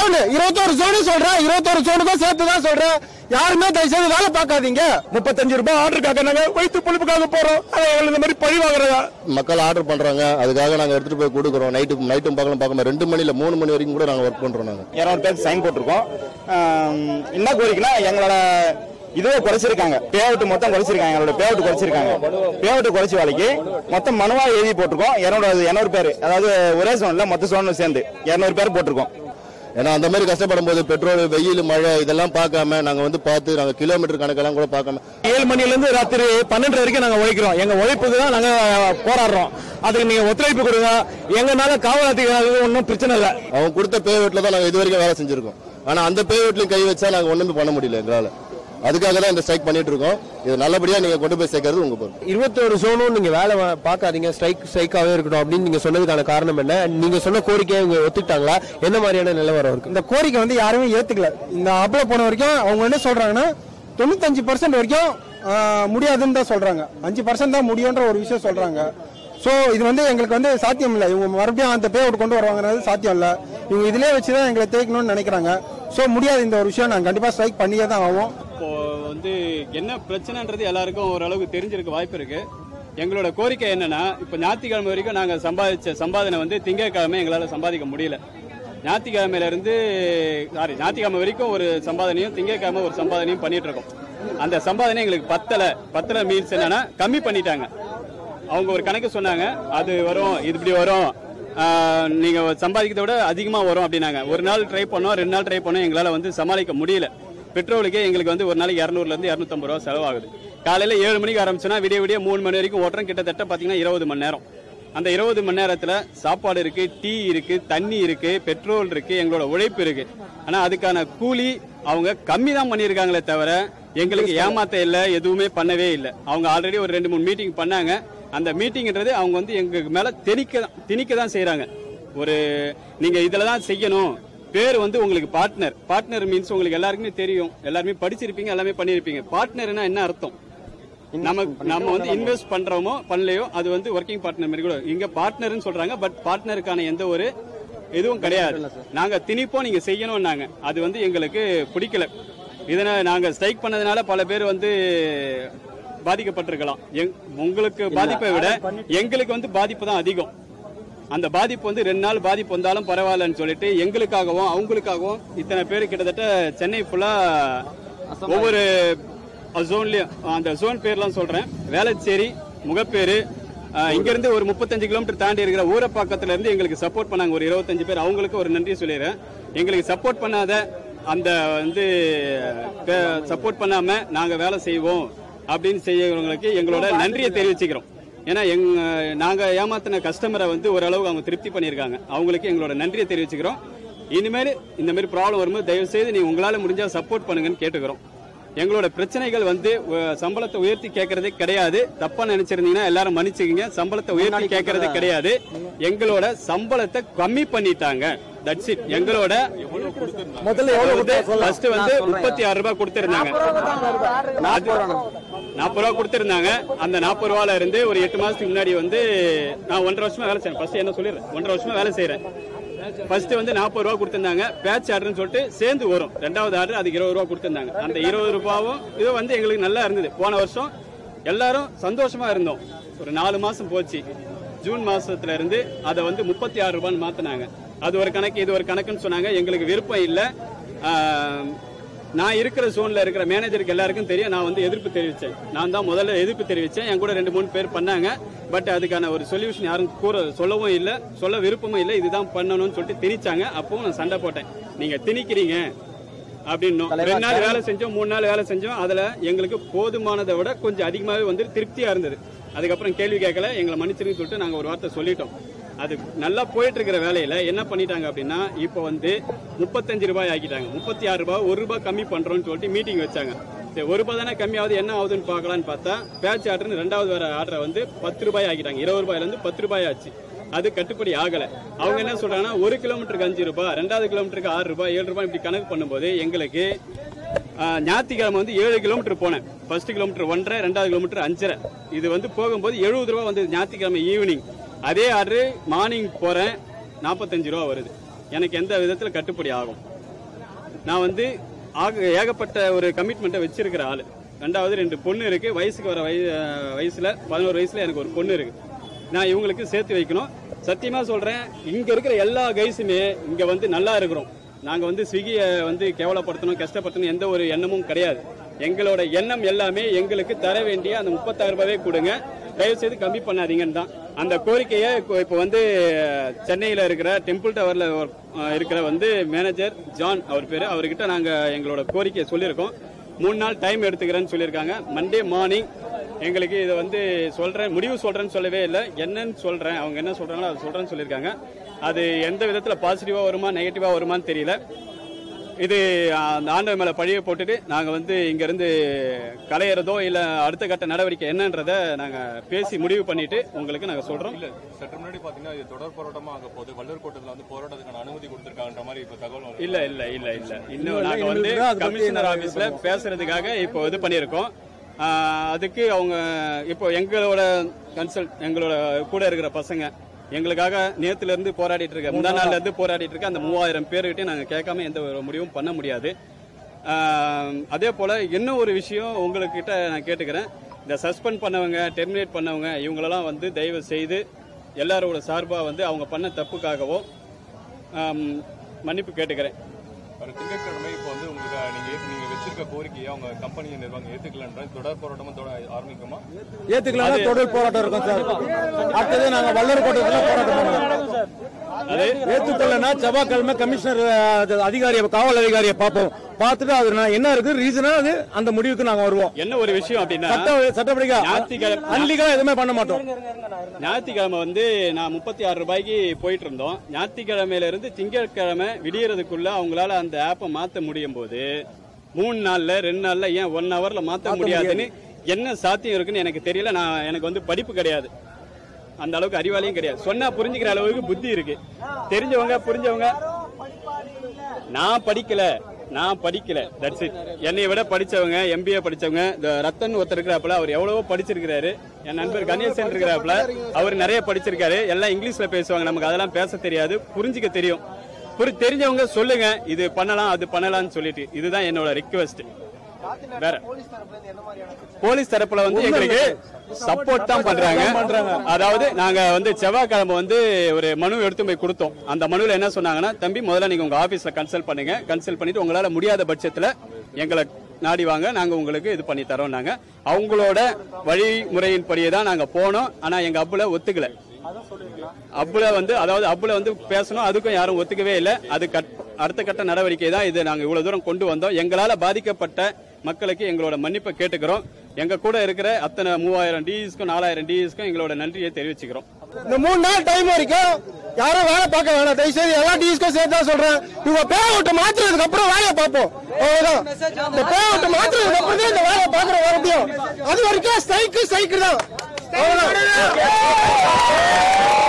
Zone இருபத்தோரு zone சொல்றேன் இருபத்தோரு ஜோனுக்கும் சேர்த்து தான் சொல்றேன் யாருமே தயவு செய்து வேலை பார்க்காதீங்க முப்பத்தஞ்சு ரூபாய் ஆர்டருக்காக நாங்க வயிற்று பொழுப்புக்காக போறோம் அதை எங்களை இந்த மாதிரி பழி வாங்குறதா மக்கள் ஆர்டர் பண்றாங்க அதுக்காக நாங்க எடுத்துட்டு போய் கொடுக்குறோம் நைட்டு நைட்டும் பகலும் பார்க்காம ரெண்டு மணில மூணு மணி வரைக்கும் கூட நாங்க ஒர்க் பண்றோம் நாங்க இரநூறு பேருக்கு சைன் போட்டிருக்கோம் ஆம், என்ன கோரிக்கைனா எங்களோட இதுவே குறைச்சிருக்காங்க பே அவுட் மொத்தம் குறைச்சிருக்காங்க எங்களோட பே அவுட் குறைச்சிருக்காங்க பே அவுட் குறைச்சி வேலைக்கு மொத்தம் மனுவா எழுதி போட்டிருக்கோம் இரநூறு இரநூறு பேர் அதாவது ஒரே சோன்ல மொத்த சோனும் சேர்ந்து இரநூறு பேர் போட்டிருக்கோம் ஏன்னா அந்த மாதிரி கஷ்டப்படும் போது பெட்ரோல் வெயில் மழை இதெல்லாம் பார்க்காம நாங்க வந்து பார்த்து நாங்க கிலோமீட்டர் கணக்கெல்லாம் கூட பார்க்காம ஏழு மணில இருந்து ராத்திரி பன்னெண்டு வரைக்கும் நாங்க உழைக்கிறோம் எங்க உழைப்புக்கு தான் நாங்க போராடுறோம் அதுக்கு நீங்க ஒத்துழைப்பு கொடுங்க எங்கனால காவல் அதிகாரிகள் ஒன்றும் பிரச்சனை இல்லை அவங்க கொடுத்த பே வீட்டில் தான் நாங்க இது வரைக்கும் வேலை செஞ்சிருக்கோம் ஆனா அந்த பே வீட்லயும் கை வச்சா நாங்க ஒண்ணுமே பண்ண முடியல எங்களால அதுக்காக தான் இந்த ஸ்ட்ரைக் பண்ணிட்டு இருக்கோம் இது நல்லபடியா நீங்க கொண்டு போய் சேர்க்கறது உங்க பொறுப்பு இருபத்தோரு ஜோனும் நீங்க வேலை வா- பார்க்காதீங்க ஸ்ட்ரைக் ஸ்ட்ரைக்காவே இருக்கட்டும் அப்படின்னு நீங்க சொன்னதுக்கான காரணம் என்ன நீங்க சொன்ன கோரிக்கையை இவங்க ஒத்துக்கிட்டாங்களா என்ன மாதிரியான நிலவரம் இருக்கு இந்த கோரிக்கை வந்து யாருமே ஏத்துக்கல இந்த அப்ளை போன வரைக்கும் அவங்க என்ன சொல்றாங்கன்னா தொண்ணூத்தஞ்சு பர்சன்ட் வரைக்கும் ஆ, முடியாதுன்னு தான் சொல்றாங்க அஞ்சு பர்சன்ட் தான் முடியுன்ற ஒரு விஷயம் சொல்றாங்க ஸோ இது வந்து எங்களுக்கு வந்து சாத்தியம் இல்லை இவங்க மறுபடியும் அந்த பே அவுட் கொண்டு வருவாங்கிறது சாத்தியம் இல்லை இவங்க இதிலே வச்சு தான் எங்களை தேய்க்கணும்னு நினைக்கிறாங்க ஸோ முடியாது இந்த ஒரு விஷயம் நாங்கள் கண்டிப்பாக ஸ்ட்ரைக் பண்ணியே தான் ஆகும் இப்போ வந்து என்ன பிரச்சனைன்றது எல்லாருக்கும் ஓரளவுக்கு தெரிஞ்சிருக்க வாய்ப்பு இருக்கு எங்களோட கோரிக்கை என்னன்னா இப்போ ஞாயிற்றுக்கிழமை வரைக்கும் நாங்க சம்பாதிச்ச சம்பாதனை வந்து திங்கட்கிழமை எங்களால சம்பாதிக்க முடியல ஞாயிற்றுக்கிழமையில இருந்து சாரி ஞாயிற்றுக்கிழமை வரைக்கும் ஒரு சம்பாதனையும் திங்கட்கிழமை ஒரு சம்பாதனையும் பண்ணிட்டு இருக்கோம் அந்த சம்பாதனை எங்களுக்கு பத்தல பத்தல மீன்ஸ் என்னன்னா கம்மி பண்ணிட்டாங்க அவங்க ஒரு கணக்கு சொன்னாங்க அது வரும் இது இப்படி வரும் ஆஹ், நீங்க சம்பாதிக்கிறத விட அதிகமா வரும் அப்படின்னாங்க ஒரு நாள் ட்ரை பண்ணோம் ரெண்டு நாள் ட்ரை பண்ணோம் எங்களால வந்து சமாளிக்க முடியல பெட்ரோலுக்கே எங்களுக்கு வந்து ஒரு நாளைக்கு இரநூறுல இருந்து இரநூத்தம்பது ரூபா செலவாகுது காலையில ஏழு மணிக்கு ஆரம்பிச்சோன்னா விடிய விடிய மூணு மணி வரைக்கும் ஓட்டுறோம் கிட்டத்தட்ட பாத்தீங்கன்னா இருபது மணி நேரம் அந்த இருபது மணி நேரத்துல சாப்பாடு இருக்கு டீ இருக்கு தண்ணி இருக்கு பெட்ரோல் இருக்கு எங்களோட உழைப்பு இருக்கு ஆனா அதுக்கான கூலி அவங்க கம்மி தான் பண்ணியிருக்காங்களே தவிர எங்களுக்கு ஏமாத்த இல்ல எதுவுமே பண்ணவே இல்லை அவங்க ஆல்ரெடி ஒரு ரெண்டு மூணு மீட்டிங் பண்ணாங்க அந்த மீட்டிங்ன்றது அவங்க வந்து எங்களுக்கு மேல திணிக்க தான் திணிக்க தான் செய்யறாங்க ஒரு நீங்க இதுல தான் செய்யணும் பேர் வந்து உங்களுக்கு பார்ட்னர் பார்ட்னர் மீன்ஸ் உங்களுக்கு எல்லாருக்குமே தெரியும் எல்லாருமே படிச்சிருப்பீங்க எல்லாமே பண்ணிருப்பீங்க பார்ட்னர்னா என்ன அர்த்தம் நம்ம நம்ம வந்து இன்வெஸ்ட் பண்றோமோ பண்ணலையோ அது வந்து ஒர்க்கிங் பார்ட்னர் மாதிரி கூட இங்க பார்ட்னர்னு சொல்றாங்க பட் பார்ட்னருக்கான எந்த ஒரு எதுவும் கிடையாது நாங்க திணிப்போம் நீங்க செய்யணும்னாங்க அது வந்து எங்களுக்கு பிடிக்கல இதனால நாங்க ஸ்ட்ரைக் பண்ணதுனால பல பேர் வந்து பாதிக்கப்பட்டிருக்கலாம் எங்- உங்களுக்கு பாதிப்பை விட எங்களுக்கு வந்து பாதிப்பு தான் அதிகம் அந்த பாதிப்பு வந்து ரெண்டு நாள் பாதிப்பு வந்தாலும் பரவாயில்லன்னு சொல்லிட்டு எங்களுக்காகவும் அவங்களுக்காகவும் இத்தனை பேர் கிட்டத்தட்ட சென்னை ஃபுல்லா ஒவ்வொரு ஜோன்லயும் அந்த ஜோன் பேர்லாம் சொல்றேன் வேளச்சேரி முகப்பேரு அஹ், இங்க இருந்து ஒரு முப்பத்தஞ்சு கிலோமீட்டர் தாண்டி இருக்கிற ஊரப்பாக்கத்துல இருந்து எங்களுக்கு சப்போர்ட் பண்ணாங்க ஒரு இருபத்தஞ்சு பேர் அவங்களுக்கு ஒரு நன்றி சொல்லிடுறேன் எங்களுக்கு சப்போர்ட் பண்ணாத அந்த வந்து சப்போர்ட் பண்ணாம நாங்க வேலை செய்வோம் அப்படின்னு செய்யறவங்களுக்கு எங்களோட நன்றியை தெரிவிச்சுக்கிறோம் ஏன்னா எங்க நாங்க ஏமாத்தின கஸ்டமரை வந்து ஓரளவுக்கு அவங்க திருப்தி பண்ணியிருக்காங்க அவங்களுக்கு எங்களோட நன்றியை தெரிவிச்சுக்கிறோம் இனிமேல் இந்த மாதிரி ப்ராப்ளம் வரும்போது தயவு செய்து நீ உங்களால முடிஞ்சா சப்போர்ட் பண்ணுங்கன்னு கேட்டுக்கிறோம் எங்களோட பிரச்சனைகள் வந்து அஹ், சம்பளத்தை உயர்த்தி கேட்கறதே கிடையாது தப்பா நினைச்சிருந்தீங்கன்னா எல்லாரும் மன்னிச்சுக்கீங்க சம்பளத்தை உயர்த்தி கேட்கறது கிடையாது எங்களோட சம்பளத்தை கம்மி பண்ணிட்டாங்க தட்ஸ் இட் எங்களோட முதல்ல எவ்வளவு ஃபர்ஸ்ட் வந்து முப்பத்தி ஆறு ரூபாய் கொடுத்திருந்தாங்க நாற்பது ரூபா கொடுத்திருந்தாங்க அந்த நாற்பது ரூபால இருந்து ஒரு எட்டு மாசத்துக்கு முன்னாடி வந்து நான் ஒன்றரை வருஷமா வேலை செய்யறேன் ஃபர்ஸ்ட் என்ன சொல்லிடுறேன் ஒன்றரை வருஷமா வேலை செய்யறேன் ஃபர்ஸ்ட் வந்து நாற்பது ரூபா கொடுத்திருந்தாங்க பேட்ச் ஆர்டர்னு சொல்லிட்டு சேர்ந்து வரும் ரெண்டாவது ஆர்டர் அதுக்கு இருபது ரூபா கொடுத்திருந்தாங்க அந்த இருபது ரூபாவும் இது வந்து எங்களுக்கு நல்லா இருந்தது போன வருஷம் எல்லாரும் சந்தோஷமா இருந்தோம் ஒரு நாலு மாசம் போச்சு ஜூன் மாசத்துல இருந்து அதை வந்து முப்பத்தி ஆறு ரூபான்னு மாத்தினாங்க அது ஒரு கணக்கு இது ஒரு கணக்குன்னு சொன்னாங்க எங்களுக்கு விருப்பம் இல்லை நான் இருக்கிற ஜோன்ல இருக்கிற மேனேஜருக்கு எல்லாருக்கும் தெரியும் நான் வந்து எதிர்ப்பு தெரிவிச்சேன் நான் தான் முதல்ல எதிர்ப்பு தெரிவிச்சேன் என் கூட ரெண்டு மூணு பேர் பண்ணாங்க பட் அதுக்கான ஒரு சொல்யூஷன் யாரும் கூற சொல்லவும் இல்லை சொல்ல விருப்பமும் இல்லை இதுதான் பண்ணணும்னு சொல்லிட்டு திணிச்சாங்க அப்பவும் நான் சண்டை போட்டேன் நீங்க திணிக்கிறீங்க அப்படின்னும் ரெண்டு நாள் வேலை செஞ்சோம் மூணு நாள் வேலை செஞ்சோம் அதுல எங்களுக்கு போதுமானதை விட கொஞ்சம் அதிகமாகவே வந்து திருப்தியா இருந்தது அதுக்கப்புறம் கேள்வி கேட்கல எங்களை மன்னிச்சிருன்னு சொல்லிட்டு நாங்க ஒரு வார்த்தை சொல்லிட்டோம் அது நல்லா போயிட்டு இருக்கிற வேலையில என்ன பண்ணிட்டாங்க அப்படின்னா இப்போ வந்து முப்பத்தஞ்சு ரூபாய் ஆக்கிட்டாங்க முப்பத்தி ஆறு ரூபாய் ஒரு ரூபாய் கம்மி பண்றோம்னு சொல்லிட்டு மீட்டிங் வச்சாங்க சரி ஒரு ரூபாய் தானே கம்மியாவது என்ன ஆகுதுன்னு பார்க்கலான்னு பார்த்தா பேட்ச் ஆர்டர்னு ரெண்டாவது வர ஆர்டரை வந்து பத்து ரூபாய் ஆக்கிட்டாங்க இருபது ரூபாயில இருந்து பத்து ரூபாய் ஆச்சு அது கட்டுப்படி ஆகல அவங்க என்ன சொல்றாங்கன்னா ஒரு கிலோமீட்டருக்கு அஞ்சு ரூபாய் ரெண்டாவது கிலோமீட்டருக்கு ஆறு ரூபாய் ஏழு ரூபாய் இப்படி கணக்கு பண்ணும்போது எங்களுக்கு ஆஹ், ஞாயிற்றுக்கிழமை வந்து ஏழு கிலோமீட்டர் போனேன் ஃபர்ஸ்ட் கிலோமீட்டர் ஒன்றரை ரெண்டாவது கிலோமீட்டர் அஞ்சரை இது வந்து போகும்போது எழுபது ரூபா வந்து ஞாயிற்றுக்கிழமை ஈவினிங் அதே ஆர்டர் மார்னிங் போறேன் நாற்பத்தஞ்சு ரூபா வருது எனக்கு எந்த விதத்துல கட்டுப்படி ஆகும் நான் வந்து ஆக ஏகப்பட்ட ஒரு கமிட்மெண்ட்டை வச்சிருக்கிற ஆளு ரெண்டாவது ரெண்டு பொண்ணு இருக்கு வயசுக்கு வர வய வயசுல பதினோரு வயசுல எனக்கு ஒரு பொண்ணு இருக்கு நான் இவங்களுக்கு சேர்த்து வைக்கணும் சத்தியமா சொல்றேன் இங்க இருக்கிற எல்லா கைஸுமே இங்க வந்து நல்லா இருக்கிறோம் நாங்க வந்து ஸ்விக்கியை வந்து கேவலப்படுத்தணும் கஷ்டப்படுத்தணும் எந்த ஒரு எண்ணமும் கிடையாது எங்களோட எண்ணம் எல்லாமே எங்களுக்கு தர வேண்டிய அந்த முப்பத்தாயிரம் ரூபாவே கொடுங்க தயவு செய்து கம்மி பண்ணாதீங்கன்னு தான் அந்த கோரிக்கையை இப்போ- இப்போ வந்து சென்னையில் இருக்கிற டெம்பிள் டவர்ல ஒரு- அஹ் இருக்கிற வந்து மேனேஜர் ஜான் அவர் பேரு அவர்கிட்ட நாங்க எங்களோட கோரிக்கையை சொல்லியிருக்கோம் மூணு நாள் டைம் எடுத்துக்கிறேன்னு சொல்லியிருக்காங்க மண்டே மார்னிங் எங்களுக்கு இதை வந்து சொல்றேன் முடிவு சொல்றேன்னு சொல்லவே இல்லை என்னன்னு சொல்றேன் அவங்க என்ன சொல்றாங்களோ அதை சொல்றேன்னு சொல்லியிருக்காங்க அது எந்த விதத்துல பாசிட்டிவா வருமா நெகட்டிவா வருமான்னு தெரியல இது அந்த ஆண்டவர் மேல பழிய போட்டுட்டு நாங்க வந்து இங்க இருந்து கலையறதோ இல்ல அடுத்த கட்ட நடவடிக்கை என்னன்றத நாங்க பேசி முடிவு பண்ணிட்டு உங்களுக்கு நாங்க சொல்றோம் இல்ல சற்று முன்னாடி பாத்தீங்கன்னா இது தொடர் போராட்டமா ஆக போகுது வள்ளூர் கோட்டத்துல வந்து போராட்டத்துக்கான அனுமதி கொடுத்திருக்காங்கன்ற மாதிரி இப்ப தகவல் வருது. இல்ல இல்ல இல்ல இல்ல இன்னும் நாங்க வந்து கமிஷனர் ஆபீஸ்ல பேசுறதுக்காக இப்போ இது பண்ணியிருக்கோம் ஆஹ் அதுக்கு அவங்க இப்போ எங்களோட கன்சல்ட் எங்களோட கூட இருக்கிற பசங்க எங்களுக்காக நேத்துல இருந்து போராடிட்டு இருக்க முந்தா நாள்ல இருந்து போராடிட்டு இருக்க அந்த மூவாயிரம் பேர்கிட்ட நாங்க கேட்காம எந்த ஒரு முடிவும் பண்ண முடியாது ஆஹ் அதே போல இன்னும் ஒரு விஷயம் உங்ககிட்ட நான் கேட்டுக்கிறேன் இந்த சஸ்பெண்ட் பண்ணவங்க டெர்மினேட் பண்ணவங்க இவங்களெல்லாம் வந்து தயவு செய்து எல்லாரோட சார்பா வந்து அவங்க பண்ண தப்புக்காகவும் ஆம், மன்னிப்பு கேட்டுக்கிறேன் வர திங்கட்கிழமை இப்போ வந்து உங்களுக்கு நீங்க ஏத்து- நீங்க வச்சிருக்க கோரிக்கையை அவங்க கம்பெனி நிர்வாகம் ஏத்துக்கலன்ற தொடர் போராட்டமா தொட ஆரம்பிக்குமா ஏத்துக்கலாம் தொடர் போராட்டம் இருக்கும் சார் அடுத்தது நாங்க வல்லூர் கோட்டத்துல போராட்டம் பண்ணுவோம் அது ஏத்துக்கொள்ளனா செவ்வாய்க்கிழமை கமிஷனர் அஹ், அதிகாரியை காவல் அதிகாரியை பார்ப்போம் பார்த்துட்டு அது நான் என்ன இருக்கு ரீசனா அது அந்த முடிவுக்கு நாங்க வருவோம் என்ன ஒரு விஷயம் அப்படின்னா சட்ட சட்டப்படிக்கா ஞாயிற்றுக்கிழமை- அன்லீகலா எதுவுமே பண்ண மாட்டோம் ஞாயிற்றுக்கிழமை வந்து நான் முப்பத்தி ஆறு ரூபாய்க்கு போயிட்டு இருந்தோம் ஞாயிற்றுக்கிழமையில இருந்து திங்கட்கிழமை விடியறதுக்குள்ள அவங்களால அந்த ஆப்பை மாத்த முடியும் போது மூணு நாள்ல ரெண்டு நாள்ல ஏன் ஒன் ஹவர்ல மாத்த முடியாதுன்னு என்ன சாத்தியம் இருக்குன்னு எனக்கு தெரியல நான் எனக்கு வந்து படிப்பு கிடையாது அந்த அளவுக்கு அறிவாளியும் கிடையாது சொன்னா புரிஞ்சுக்கிற அளவுக்கு புத்தி இருக்கு தெரிஞ்சவங்க புரிஞ்சவங்க நான் படிக்கல நான் படிக்கல தட்ஸ் இட் என்னை விட படிச்சவங்க எம்பிஏ படிச்சவங்க இந்த ரத்தன் ஒருத்தர் இருக்கிறாப்புல அவர் எவ்வளவோ படிச்சிருக்கிறாரு என் நண்பர் கணேசன் இருக்கிறாப்புல அவர் நிறைய படிச்சிருக்காரு எல்லாம் இங்கிலீஷ்ல பேசுவாங்க நமக்கு அதெல்லாம் பேச தெரியாது புரிஞ்சுக்க தெரியும் புரி தெரிஞ்சவங்க சொல்லுங்க இது பண்ணலாம் அது பண்ணலாம்னு சொல்லிட்டு இதுதான் என்னோட ரிக்வெஸ்ட் வேற போலீஸ் தரப்புல வந்து எங்களுக்கு சப்போர்ட் தான் பண்றாங்க அதாவது நாங்க வந்து செவ்வாய்க்கிழமை வந்து ஒரு மனு எடுத்து போய் கொடுத்தோம் அந்த மனுவில் என்ன சொன்னாங்கன்னா தம்பி முதல்ல நீங்க உங்க ஆபீஸ்ல கன்சல்ட் பண்ணுங்க கன்சல்ட் பண்ணிட்டு உங்களால முடியாத பட்சத்துல எங்களை நாடி வாங்க நாங்க உங்களுக்கு இது பண்ணி தரோம் நாங்க அவங்களோட வழிமுறையின்படியே தான் நாங்க போனோம் ஆனா எங்க அப்புல ஒத்துக்கல அப்புல வந்து அதாவது அப்புல வந்து பேசணும் அதுக்கும் யாரும் ஒத்துக்கவே இல்லை அது கட்- அடுத்த கட்ட நடவடிக்கை தான் இது நாங்க இவ்வளவு தூரம் கொண்டு வந்தோம் எங்களால பாதிக்கப்பட்ட மக்களுக்கு எங்களோட மன்னிப்பை கேட்டுக்கிறோம் எங்க கூட இருக்கிற அத்தனை மூவாயிரம் டிஎஸ்க்கும் நாலாயிரம் டிஎஸ்க்கும் எங்களோட நன்றியை தெரிவிச்சுக்கிறோம் இந்த மூணு நாள் டைம் வரைக்கும் யாரும் வேலை பார்க்க வேணாம் தயவு செய்து எல்லா டிஎஸ்க்கும் சேர்த்து தான் சொல்றேன் இவங்க பே அவுட் மாத்துறதுக்கு அப்புறம் வேலையை பார்ப்போம் அவ்வளவுதான் இந்த பே அவுட் மாத்துறதுக்கு அப்புறம் தான் இந்த வேலையை பார்க்கற வர முடியும் அது வரைக்கும் ஸ்ட்ரைக்கு ஸ்ட்ரைக்கு தான் அவ்வளவுதான்